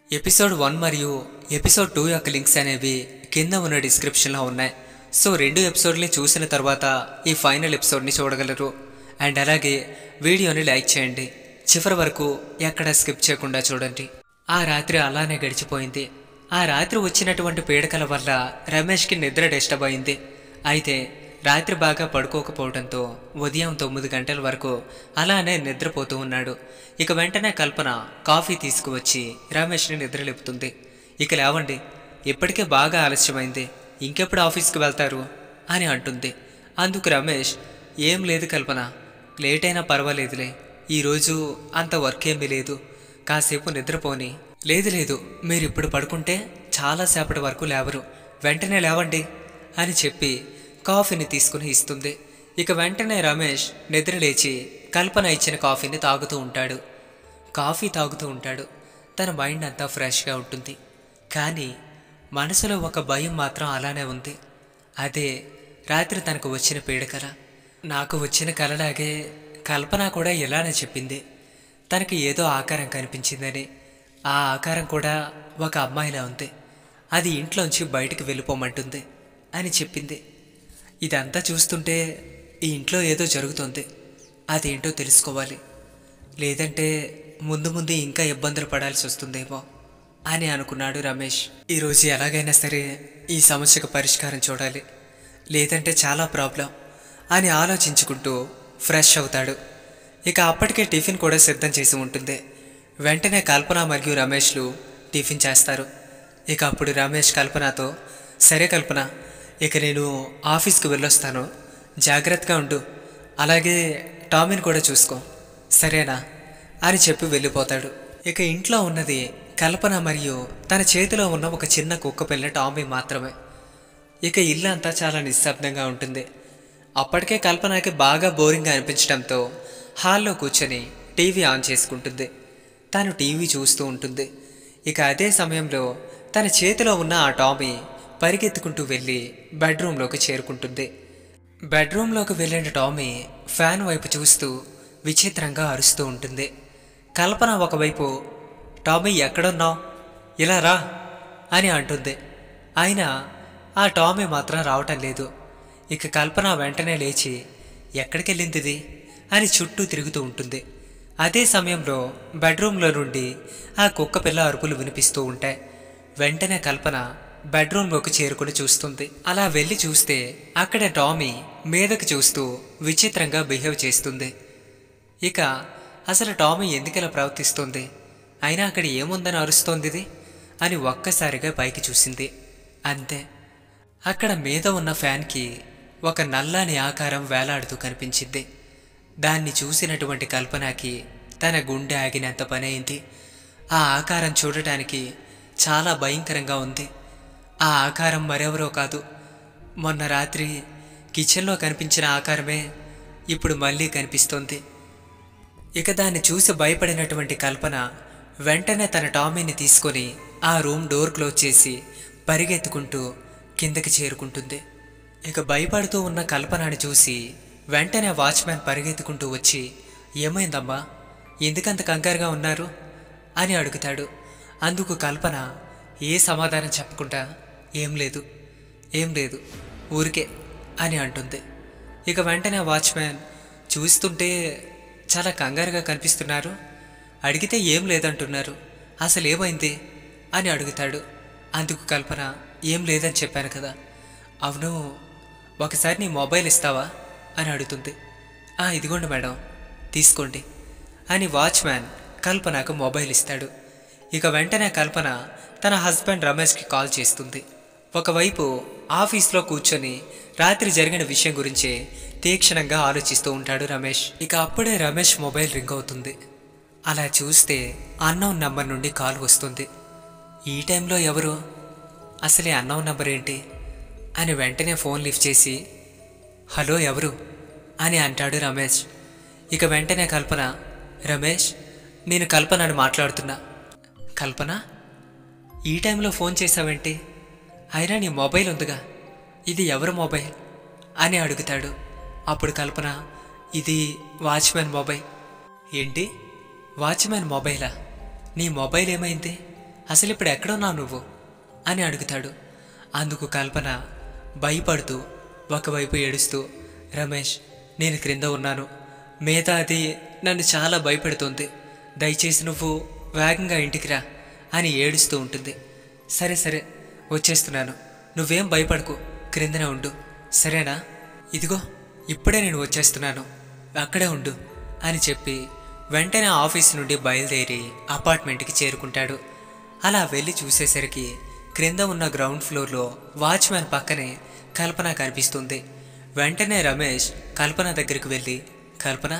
episode one మరియు episode two యొక్క links అనేవి కింద ఉన్న డిస్క్రిప్షన్లో ఉన్నాయి సో రెండు ఎపిసోడ్ని చూసిన తర్వాత ఈ ఫైనల్ ఎపిసోడ్ని చూడగలరు అండ్ అలాగే వీడియోని లైక్ చేయండి చివరి వరకు ఎక్కడ స్కిప్ చేయకుండా చూడండి ఆ రాత్రి అలానే గడిచిపోయింది ఆ రాత్రి వచ్చినటువంటి పీడకల వల్ల రమేష్కి నిద్ర డిస్టర్బ్ అయింది అయితే రాత్రి బాగా పడుకోకపోవడంతో ఉదయం తొమ్మిది గంటల వరకు అలానే నిద్రపోతూ ఉన్నాడు ఇక వెంటనే కల్పన కాఫీ తీసుకువచ్చి రమేష్ని నిద్రలేపుతుంది ఇక లేవండి ఇప్పటికే బాగా ఆలస్యమైంది ఇంకెప్పుడు ఆఫీస్కి వెళ్తారు అని అంటుంది అందుకు రమేష్ ఏం లేదు కల్పన లేట్ అయినా పర్వాలేదులే ఈరోజు అంత వర్క్ ఏమీ లేదు కాసేపు నిద్రపోని లేదు లేదు మీరు ఇప్పుడు పడుకుంటే చాలాసేపటి వరకు లేవరు వెంటనే లేవండి అని చెప్పి కాఫీని తీసుకుని ఇస్తుంది ఇక వెంటనే రమేష్ నిద్ర లేచి కల్పన ఇచ్చిన కాఫీని తాగుతూ ఉంటాడు కాఫీ తాగుతూ ఉంటాడు తన మైండ్ అంతా ఫ్రెష్గా ఉంటుంది కానీ మనసులో ఒక భయం మాత్రం అలానే ఉంది అదే రాత్రి తనకు వచ్చిన పీడకల నాకు వచ్చిన కలలాగే కల్పన కూడా ఇలానే చెప్పింది తనకి ఏదో ఆకారం కనిపించిందని ఆ ఆకారం కూడా ఒక అమ్మాయిలా ఉంది అది ఇంట్లోంచి బయటికి వెళ్ళిపోమంటుంది అని చెప్పింది ఇదంతా చూస్తుంటే ఈ ఇంట్లో ఏదో జరుగుతుంది అదేంటో తెలుసుకోవాలి లేదంటే ముందు ముందు ఇంకా ఇబ్బందులు పడాల్సి వస్తుందేమో అని అనుకున్నాడు రమేష్ ఈరోజు ఎలాగైనా సరే ఈ సమస్యకు పరిష్కారం చూడాలి లేదంటే చాలా ప్రాబ్లం అని ఆలోచించుకుంటూ ఫ్రెష్ అవుతాడు ఇక అప్పటికే టిఫిన్ కూడా సిద్ధం చేసి ఉంటుంది వెంటనే కల్పన మరియు రమేష్లు టిఫిన్ చేస్తారు ఇక అప్పుడు రమేష్ కల్పనతో సరే కల్పన ఇక నేను ఆఫీస్కి వెళ్ళొస్తాను జాగ్రత్తగా ఉండు అలాగే టామీని కూడా చూసుకో సరేనా అని చెప్పి వెళ్ళిపోతాడు ఇక ఇంట్లో ఉన్నది కల్పన మరియు తన చేతిలో ఉన్న ఒక చిన్న కుక్క పిల్ల టామీ మాత్రమే ఇక ఇల్లు అంతా చాలా నిశ్శబ్దంగా ఉంటుంది అప్పటికే కల్పనకి బాగా బోరింగ్గా అనిపించడంతో హాల్లో కూర్చొని టీవీ ఆన్ చేసుకుంటుంది తను టీవీ చూస్తూ ఉంటుంది ఇక అదే సమయంలో తన చేతిలో ఉన్న ఆ టామీ పరిగెత్తుకుంటూ వెళ్ళి బెడ్రూమ్లోకి చేరుకుంటుంది బెడ్రూమ్లోకి వెళ్ళిన టామీ ఫ్యాన్ వైపు చూస్తూ విచిత్రంగా అరుస్తూ ఉంటుంది కల్పన ఒకవైపు టామీ ఎక్కడున్నావు ఇలా రా అని అంటుంది అయినా ఆ టామీ మాత్రం రావటం లేదు ఇక కల్పన వెంటనే లేచి ఎక్కడికి వెళ్ళింది అని చుట్టూ తిరుగుతూ ఉంటుంది అదే సమయంలో బెడ్రూమ్లో నుండి ఆ కుక్క పిల్ల అరుపులు వినిపిస్తూ ఉంటాయి వెంటనే కల్పన బెడ్రూమ్లోకి చేరుకుని చూస్తుంది అలా వెళ్ళి చూస్తే అక్కడ టామీ మీదకు చూస్తూ విచిత్రంగా బిహేవ్ చేస్తుంది ఇక అసలు టామీ ఎందుకలా ప్రవర్తిస్తుంది అయినా అక్కడ ఏముందని అరుస్తోంది ఇది అని ఒక్కసారిగా పైకి చూసింది అంతే అక్కడ మీద ఉన్న ఫ్యాన్కి ఒక నల్లని ఆకారం వేలాడుతూ కనిపించింది దాన్ని చూసినటువంటి కల్పనకి తన గుండె ఆగినంత పనైంది ఆ ఆకారం చూడటానికి చాలా భయంకరంగా ఉంది ఆ ఆకారం మరెవరో కాదు మొన్న రాత్రి కిచెన్లో కనిపించిన ఆకారమే ఇప్పుడు మళ్ళీ కనిపిస్తోంది ఇక దాన్ని చూసి భయపడినటువంటి కల్పన వెంటనే తన టామీని తీసుకొని ఆ రూమ్ డోర్ క్లోజ్ చేసి పరిగెత్తుకుంటూ కిందకి చేరుకుంటుంది ఇక భయపడుతూ ఉన్న కల్పనని చూసి వెంటనే వాచ్మ్యాన్ పరిగెత్తుకుంటూ వచ్చి ఏమైందమ్మా ఎందుకంత కంగారుగా ఉన్నారు అని అడుగుతాడు అందుకు కల్పన ఏ సమాధానం చెప్పకుండా ఏం లేదు ఏం లేదు ఊరికే అని అంటుంది ఇక వెంటనే వాచ్మ్యాన్ చూస్తుంటే చాలా కంగారుగా కనిపిస్తున్నారు అడిగితే ఏం లేదంటున్నారు అసలు ఏమైంది అని అడుగుతాడు అందుకు కల్పన ఏం లేదని చెప్పాను కదా అవును ఒకసారి నీ మొబైల్ ఇస్తావా అని అడుగుతుంది ఆ ఇదిగోండి మేడం తీసుకోండి అని వాచ్మ్యాన్ కల్పనకు మొబైల్ ఇస్తాడు ఇక వెంటనే కల్పన తన హస్బెండ్ రమేష్కి కాల్ చేస్తుంది ఒకవైపు ఆఫీస్లో కూర్చొని రాత్రి జరిగిన విషయం గురించే తీక్షణంగా ఆలోచిస్తూ ఉంటాడు రమేష్ ఇక అప్పుడే రమేష్ మొబైల్ రింగ్ అవుతుంది అలా చూస్తే అన్నౌన్ నంబర్ నుండి కాల్ వస్తుంది ఈ టైంలో ఎవరు అసలే అన్నౌన్ నంబర్ ఏంటి అని వెంటనే ఫోన్ లిఫ్ట్ చేసి హలో ఎవరు అని అంటాడు రమేష్ ఇక వెంటనే కల్పన రమేష్ నేను కల్పనని మాట్లాడుతున్నా కల్పన ఈ టైంలో ఫోన్ చేసావేంటి అయినా నీ మొబైల్ ఉందిగా ఇది ఎవరి మొబైల్ అని అడుగుతాడు అప్పుడు కల్పన ఇది వాచ్మెన్ మొబైల్ ఏంటి వాచ్మెన్ మొబైలా నీ మొబైల్ ఏమైంది అసలు ఇప్పుడు ఎక్కడున్నావు నువ్వు అని అడుగుతాడు అందుకు కల్పన భయపడుతూ ఒకవైపు ఏడుస్తూ రమేష్ నేను క్రింద ఉన్నాను మిగతా అది నన్ను చాలా భయపెడుతుంది దయచేసి నువ్వు వేగంగా ఇంటికి రా అని ఏడుస్తూ ఉంటుంది సరే సరే వచ్చేస్తున్నాను నువ్వేం భయపడకు క్రిందనే ఉండు సరేనా ఇదిగో ఇప్పుడే నేను వచ్చేస్తున్నాను అక్కడే ఉండు అని చెప్పి వెంటనే ఆఫీస్ నుండి బయలుదేరి అపార్ట్మెంట్కి చేరుకుంటాడు అలా వెళ్ళి చూసేసరికి క్రింద ఉన్న గ్రౌండ్ ఫ్లోర్లో వాచ్మ్యాన్ పక్కనే కల్పన కనిపిస్తుంది వెంటనే రమేష్ కల్పన దగ్గరికి వెళ్ళి కల్పన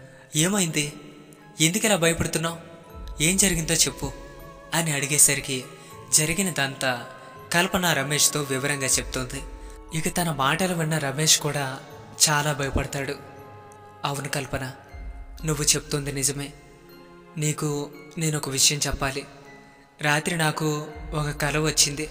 ఏమైంది ఎందుకలా భయపడుతున్నావు ఏం జరిగిందో చెప్పు అని అడిగేసరికి జరిగినదంతా కల్పన రమేష్తో వివరంగా చెప్తుంది ఇక తన మాటలు విన్న రమేష్ కూడా చాలా భయపడతాడు అవును కల్పన నువ్వు చెప్తుంది నిజమే నీకు నేను ఒక విషయం చెప్పాలి రాత్రి నాకు ఒక కల వచ్చింది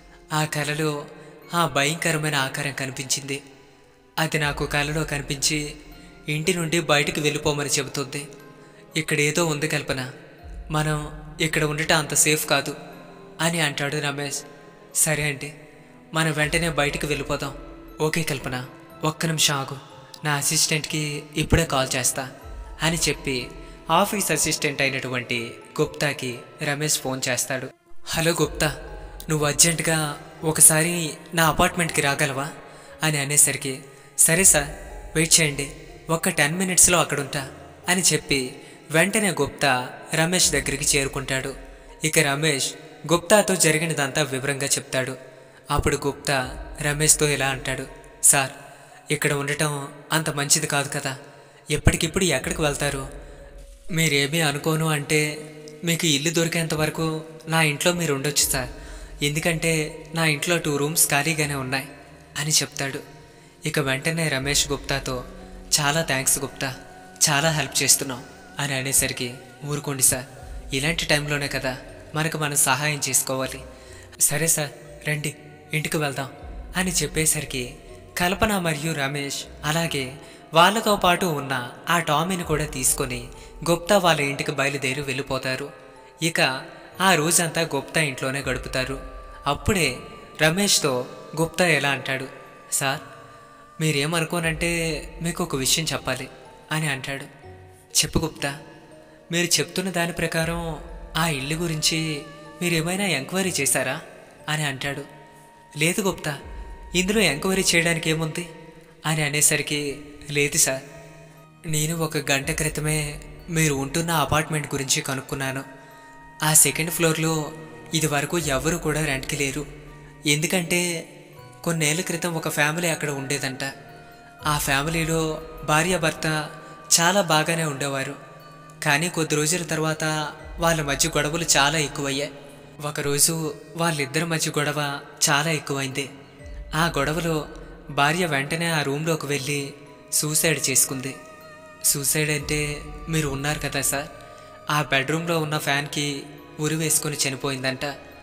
ఆ కలలో ఆ భయంకరమైన ఆకారం కనిపించింది అది నాకు కలలో కనిపించి ఇంటి నుండి బయటికి వెళ్ళిపోమని చెబుతుంది ఇక్కడ ఏదో ఉంది కల్పన మనం ఇక్కడ ఉండటం అంత సేఫ్ కాదు అని అంటాడు రమేష్ సరే అండి మనం వెంటనే బయటికి వెళ్ళిపోదాం ఓకే కల్పన ఒక్క నిమిషం ఆగు నా అసిస్టెంట్కి ఇప్పుడే కాల్ చేస్తా అని చెప్పి ఆఫీస్ అసిస్టెంట్ అయినటువంటి గుప్తాకి రమేష్ ఫోన్ చేస్తాడు హలో గుప్తా నువ్వు అర్జెంటుగా ఒకసారి నా అపార్ట్మెంట్కి రాగలవా అని అనేసరికి సరే సార్ వెయిట్ చేయండి ఒక్క టెన్ మినిట్స్లో అక్కడుంటా అని చెప్పి వెంటనే గుప్తా రమేష్ దగ్గరికి చేరుకుంటాడు ఇక రమేష్ గుప్తాతో జరిగినదంతా వివరంగా చెప్తాడు అప్పుడు గుప్తా రమేష్తో ఇలా అంటాడు సార్ ఇక్కడ ఉండటం అంత మంచిది కాదు కదా ఎప్పటికిప్పుడు ఎక్కడికి వెళ్తారు మీరేమీ అనుకోను అంటే మీకు ఇల్లు దొరికేంత వరకు నా ఇంట్లో మీరు ఉండొచ్చు సార్ ఎందుకంటే నా ఇంట్లో టూ రూమ్స్ ఖాళీగానే ఉన్నాయి అని చెప్తాడు ఇక వెంటనే రమేష్ గుప్తాతో చాలా థ్యాంక్స్ గుప్తా చాలా హెల్ప్ చేస్తున్నావు అని అనేసరికి ఊరుకోండి సార్ ఇలాంటి టైంలోనే కదా మనకు మనం సహాయం చేసుకోవాలి సరే సార్ రండి ఇంటికి వెళ్దాం అని చెప్పేసరికి కల్పన మరియు రమేష్ అలాగే వాళ్ళతో పాటు ఉన్న ఆ టామీని కూడా తీసుకొని గుప్తా వాళ్ళ ఇంటికి బయలుదేరి వెళ్ళిపోతారు ఇక ఆ రోజంతా గుప్తా ఇంట్లోనే గడుపుతారు అప్పుడే రమేష్తో గుప్తా ఎలా అంటాడు సార్ మీరేమనుకోనంటే మీకు ఒక విషయం చెప్పాలి అని అంటాడు చెప్పు గుప్తా మీరు చెప్తున్న దాని ప్రకారం ఆ ఇల్లు గురించి మీరేమైనా ఎంక్వైరీ చేశారా అని అంటాడు లేదు గుప్తా ఇందులో ఎంక్వైరీ చేయడానికి ఏముంది అని అనేసరికి లేదు సార్ నేను ఒక గంట క్రితమే మీరు ఉంటున్న అపార్ట్మెంట్ గురించి కనుక్కున్నాను ఆ సెకండ్ ఫ్లోర్లో ఇది వరకు ఎవరు కూడా రెంట్కి లేరు ఎందుకంటే కొన్నేళ్ల క్రితం ఒక ఫ్యామిలీ అక్కడ ఉండేదంట ఆ ఫ్యామిలీలో భార్యాభర్త చాలా బాగానే ఉండేవారు కానీ కొద్ది రోజుల తర్వాత వాళ్ళ మధ్య గొడవలు చాలా ఎక్కువయ్యాయి ఒకరోజు వాళ్ళిద్దరి మధ్య గొడవ చాలా ఎక్కువైంది ఆ గొడవలో భార్య వెంటనే ఆ రూమ్లోకి వెళ్ళి సూసైడ్ చేసుకుంది సూసైడ్ అంటే మీరు ఉన్నారు కదా సార్ ఆ బెడ్రూమ్లో ఉన్న ఫ్యాన్కి ఉరి వేసుకొని చనిపోయిందంట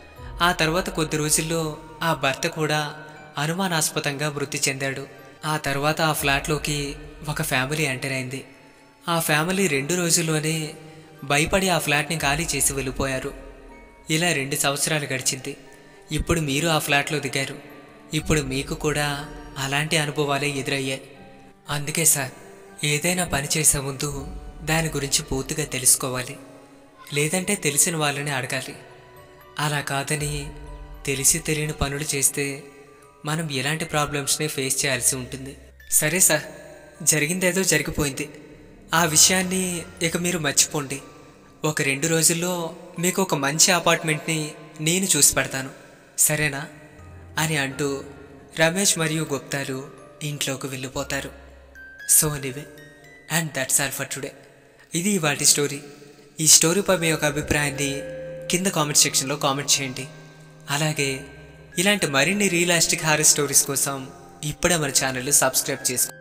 ఆ తర్వాత కొద్ది రోజుల్లో ఆ భర్త కూడా అనుమానాస్పదంగా మృతి చెందాడు ఆ తర్వాత ఆ ఫ్లాట్లోకి ఒక ఫ్యామిలీ ఎంటర్ అయింది ఆ ఫ్యామిలీ రెండు రోజుల్లోనే భయపడి ఆ ఫ్లాట్ని ఖాళీ చేసి వెళ్ళిపోయారు ఇలా రెండు సంవత్సరాలు గడిచింది ఇప్పుడు మీరు ఆ ఫ్లాట్లో దిగారు ఇప్పుడు మీకు కూడా అలాంటి అనుభవాలే ఎదురయ్యాయి అందుకే సార్ ఏదైనా పని చేసే ముందు దాని గురించి పూర్తిగా తెలుసుకోవాలి లేదంటే తెలిసిన వాళ్ళని అడగాలి అలా కాదని తెలిసి తెలియని పనులు చేస్తే మనం ఎలాంటి ప్రాబ్లమ్స్ని ఫేస్ చేయాల్సి ఉంటుంది సరే సార్ జరిగిందేదో జరిగిపోయింది ఆ విషయాన్ని ఇక మీరు మర్చిపోండి ఒక రెండు రోజుల్లో మీకు ఒక మంచి అపార్ట్మెంట్ని నేను చూసి పెడతాను సరేనా అని అంటూ రమేష్ మరియు గుప్తాలు ఇంట్లోకి వెళ్ళిపోతారు so anyway and that's all for today ఇది వాటి స్టోరీ ఈ స్టోరీపై మీ యొక్క అభిప్రాయాన్ని కింద కామెంట్ సెక్షన్లో కామెంట్ చేయండి అలాగే ఇలాంటి మరిన్ని రియలిస్టిక్ హారర్ స్టోరీస్ కోసం ఇప్పుడే మన ఛానల్ సబ్స్క్రైబ్ చేసుకోండి